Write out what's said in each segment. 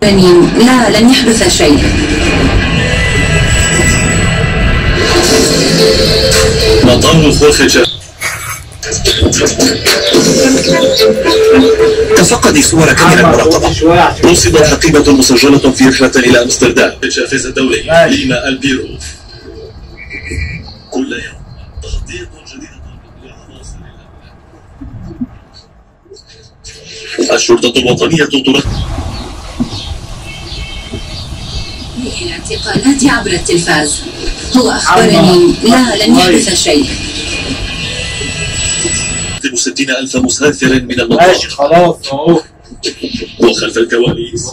بنين لا لن يحدث شيء مطار خورخجة تفقدي صور كاميرا المراقبة رصدت حقيبة مسجلة في رحلة إلى أمستردام الجافز الدولي ليما البيرو كل يوم تغطية جديدة لعناصر الأمن الشرطة الوطنية تركز الاعتقالات عبر التلفاز هو أخبرني لا لن يحدث شيء ستين ألف مسافر من ماشي المطار خلاص اهو وخلف الكواليس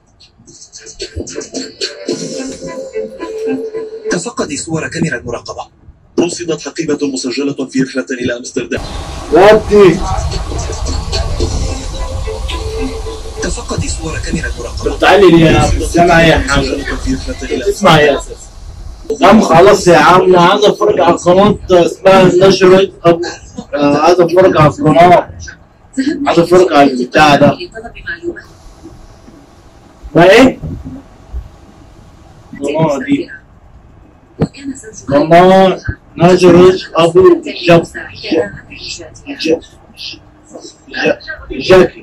تفقدي صور كاميرا المراقبة رصدت حقيبة مسجلة في رحلة إلى أمستردام ودي تفقدي صور كاميرا المراقبة تعالي لي يا عم سامع يا حاجة في رحلة إلى اسمع يا اساس يا عم خلاص يا عم انا عايز اتفرج على قناة اسمها نشرة ابو آه، عايز اتفرج على القناة عايز اتفرج على البتاع ده لطلب معلومات ما ايه؟ القناة دي وكان زوجها قناة نشرة ابو جب ج- ج- جاكي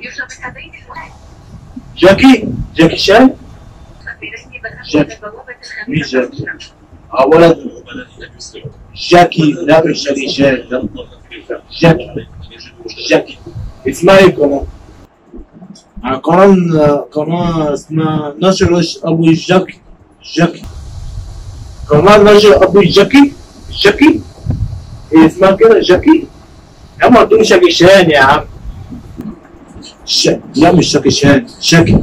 جاكي جاكي شان جاكي مين جاكي؟ اه ولد جاكي لا مش جاكي شان لا. جاكي جاكي اسمها ايه القناة؟ آه، قناة قناة اسمها نشر ابو جاكي جاكي قناة نشر ابو جاكي جاكي إيه اسمها كده جاكي يا عم قلت شاكي شان يا عم ش... لا مش شاكي شان شاكي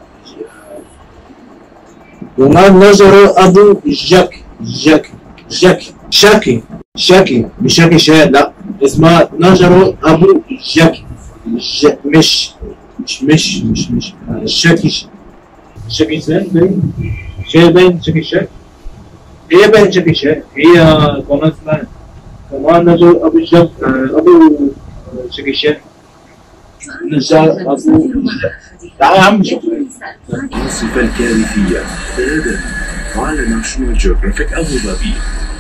قناة نشر ابو جاكي جاكي جاكي شاكي شاكي مش شاكي شان لا اسمها نشر ابو جاكي ج... مش مش مش مش مش آه، شاكي ش- شاكي شان باين شاي باين شاكي شان هي باين شاكي شان هي قناة اسمها قناة نشر ابو جاك آه، ابو آه، شاكي شان نشر ابو تعال يا عم شوف العاصفة الكارثية غدا على ناشونال جيوغرافيك أبو ظبي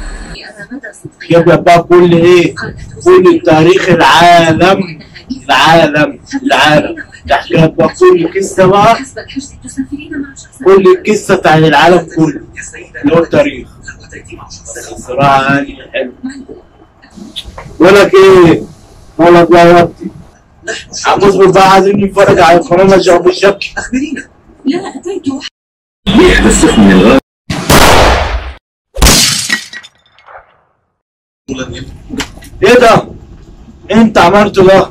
يبقى بقى كل ايه كل تاريخ العالم العالم العالم تحكي بقى كل قصة بقى حسب الحجز تسافرين مع شخص كل قصة عن العالم كله اللي هو التاريخ الصراحة يعني حلو بقول لك ايه بقول لك بقى يا وقتي عم اصبر بقى عايزين نتفرج على القناة ابو الشبكي أخبرينا لا أتيت إحدى السخن الغاز ايه ده؟ انت عملته ده؟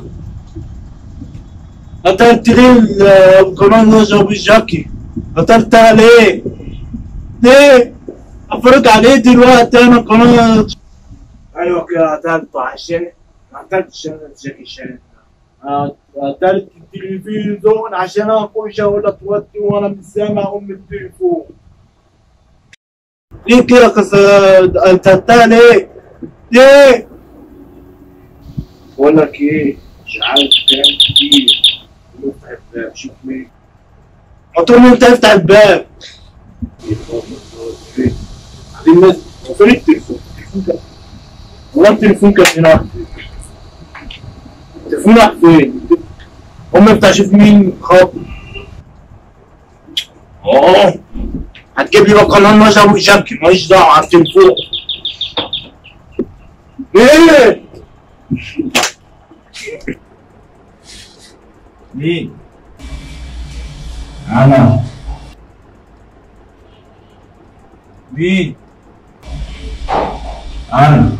قتلت ليه ال- القناة ابو الشبكي؟ قتلتها ليه؟ ليه؟ اتفرج عليه دلوقتي انا قناة ايوه كده قتلته عشان ما قتلتش انا جاكي شان آه، قتلت التلفزيون عشان اخش اقول لك توطي وانا مش سامع ام التليفون ليه كده قص- قتلتها ليه؟ ليه؟ بقول لك ايه مش عارف كام كتير افتح الباب شوف مين ما تقول لي انت افتح الباب بعدين الناس هو فين التليفون؟ التليفون كان والله التليفون كان هنا واحد فين؟ التليفون راح فين؟ قوم افتح شوف مين خاطر اه هتجيب لي بقى قناه نشر وشبكي ماليش دعوه على التليفون ايه؟ مين؟ أنا مين؟ أنا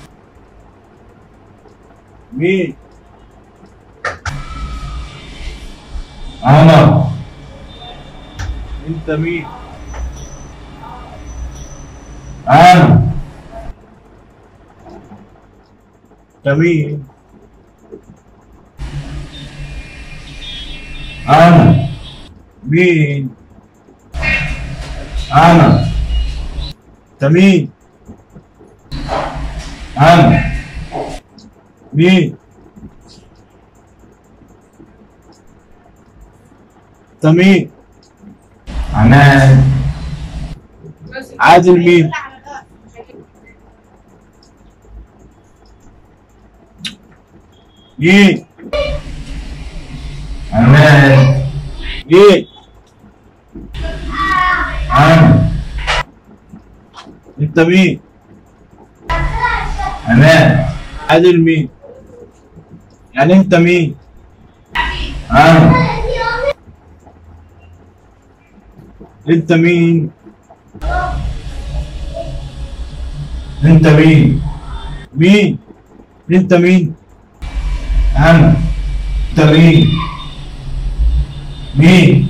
مين؟ أنا أنت مين؟ أنا أنت مين؟ أنا مين؟ أنا أنت مين؟ أنا مين؟ أنت مين؟ امان عادل مين مين امان مين انا انت مين امان عادل مين يعني انت مين انا انت مين انت مين مين انت مين انا انت مين مين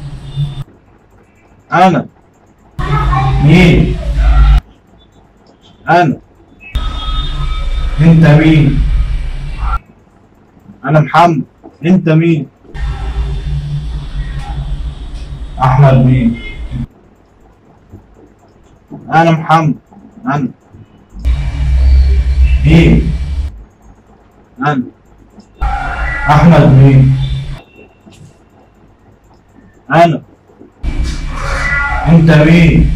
انا مين انا انت مين انا محمد انت مين احمد مين انا محمد انا مين انا احمد مين انا انت مين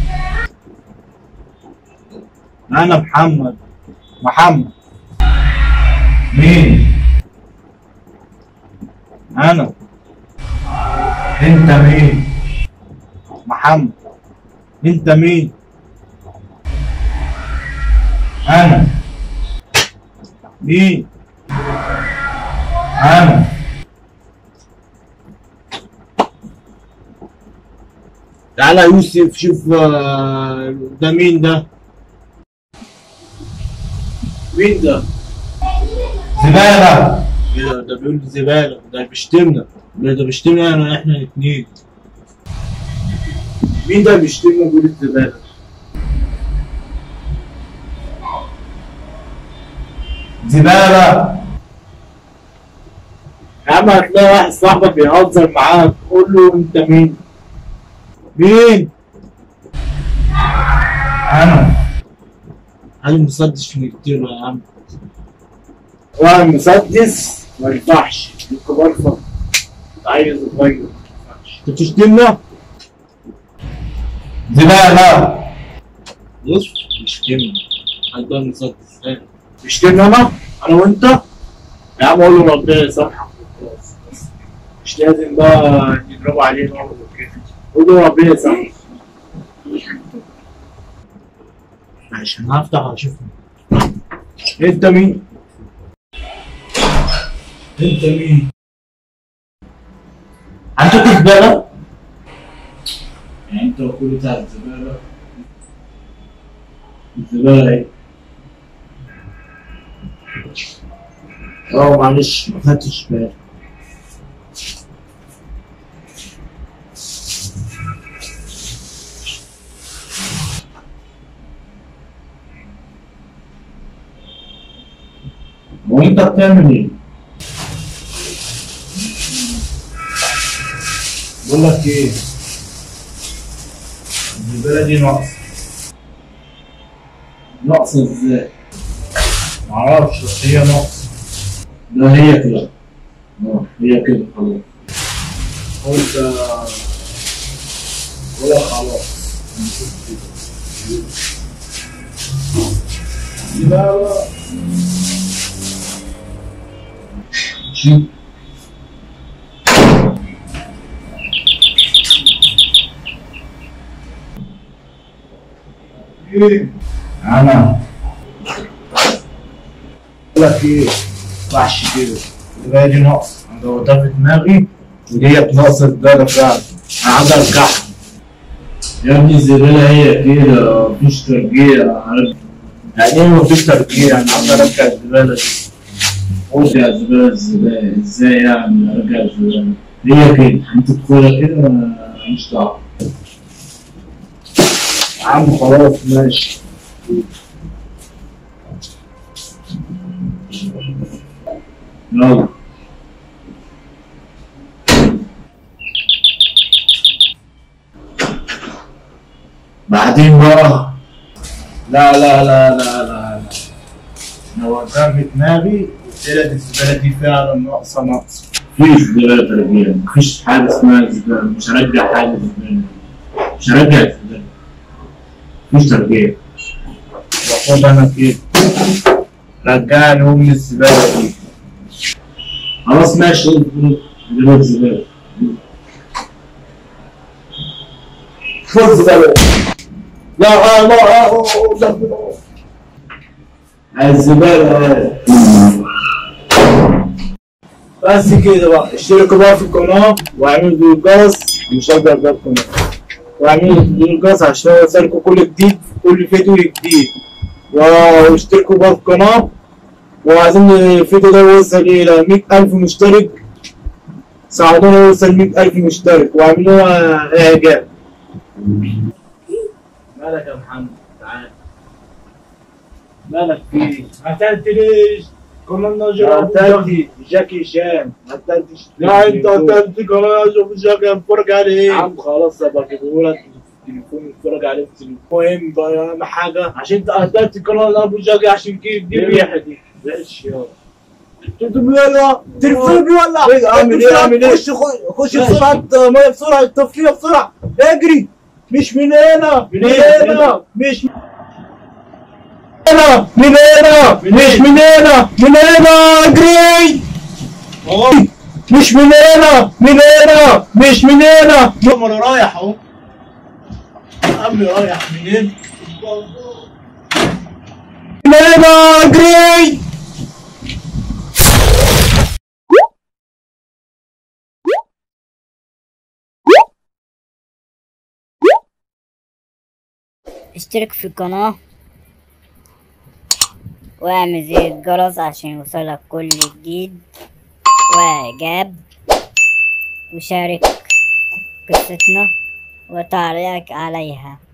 انا محمد محمد مين انا انت مين محمد انت مين انا مين انا تعالى يوسف شوف آه، ده مين ده مين ده زبالة ايه ده ده بيقول لي زبالة ده بيشتمنا ده ده بيشتمنا انا احنا الاثنين مين ده بيشتمنا بيقول الزبالة زبالة يا عم هتلاقي واحد صاحبك بيهزر معاك قول له انت مين مين انا انا مسدس نقتله يا عم وانا مسدس ما ينفعش الكبار فقط عايز صغير ما ينفعش انت بتشتمنا زبالة بص بيشتمنا هيبقى مسدس تاني بيشتمنا انا انا وانت يا عم اقول له ربنا يسامحك وخلاص بس مش لازم بقى يضربوا علينا وكده قول له ربنا يسامحك عشان هفتح اشوف انت مين؟ انت مين؟ عندك زبالة؟ يعني انت وكل بتاع الزبالة الزبالة ايه؟ اه معلش ما خدتش بالي وانت بتعمل ايه؟ بقول لك ايه؟ الزبالة دي ناقصة ناقصة ازاي؟ معرفش بس هي ناقصة لا هي كده اه هي كده خلاص قلت ولا خلاص زبالة شوف ايه انا بقول لك ايه وحش كده الرواية دي ناقص انا دوتها في دماغي وديت ناقصة الدرجة فعلا انا عايز ارجعها يا ابني الزبالة هي كده مفيش ترجيع عارف يعني ايه مفيش ترجيع انا عايز ارجع الزبالة دي قول يا زبالة الزبالة ازاي يعني ارجع الزبالة هي كده انت تدخلها كده أنا مش دعوة يا عم خلاص ماشي يلا بعدين بقى لا لا لا لا لا لا لو كان في دماغي قلت لك الزبالة دي فعلا ناقصة ناقصة مفيش زبالة تربية مفيش حاجة اسمها زبالة مش هرجع حاجة زبالة مش هرجع الفلان مش ترجيع واخد انا كده رجعني ام الزباله دي خلاص ماشي دلوقتي الزباله خد الزباله لا لا لا لا الزباله بس كده بقى اشتركوا بقى في القناة واعملوا زر الجرس وشغل بقى القناة واعملوا زر الجرس عشان يوصلكوا كل جديد في كل فيديو جديد واشتركوا بقى في القناة وعايزين الفيديو ده يوصل إلى مية ألف مشترك ساعدونا يوصل مية ألف مشترك واعملوها إعجاب مالك يا محمد تعال مالك فيه؟ قتلت ليش؟ كنا نجرب قتلت جاكي شان قتلت لا انت قتلت كمان اشوف جاكي اتفرج عليه يا عم خلاص ابقى اجيبه لك في التليفون اتفرج عليه في التليفون المهم بقى اهم حاجه عشان انت قتلت قناه ابو جاكي عشان كده دي الريحه دي ماشي يلا تليفون ولا تليفون ولا اعمل ايه اعمل ايه خش خش بسرعه ميه بسرعه طفيها بسرعه اجري مش من هنا من هنا مش هنا من هنا مش من هنا من هنا اجري مش من هنا من هنا مش من هنا يوم انا رايح اهو عمي رايح منين من هنا اجري اشترك في القناة واعمل زر الجرس عشان يوصلك كل جديد واعجاب وشارك قصتنا وتعليق عليها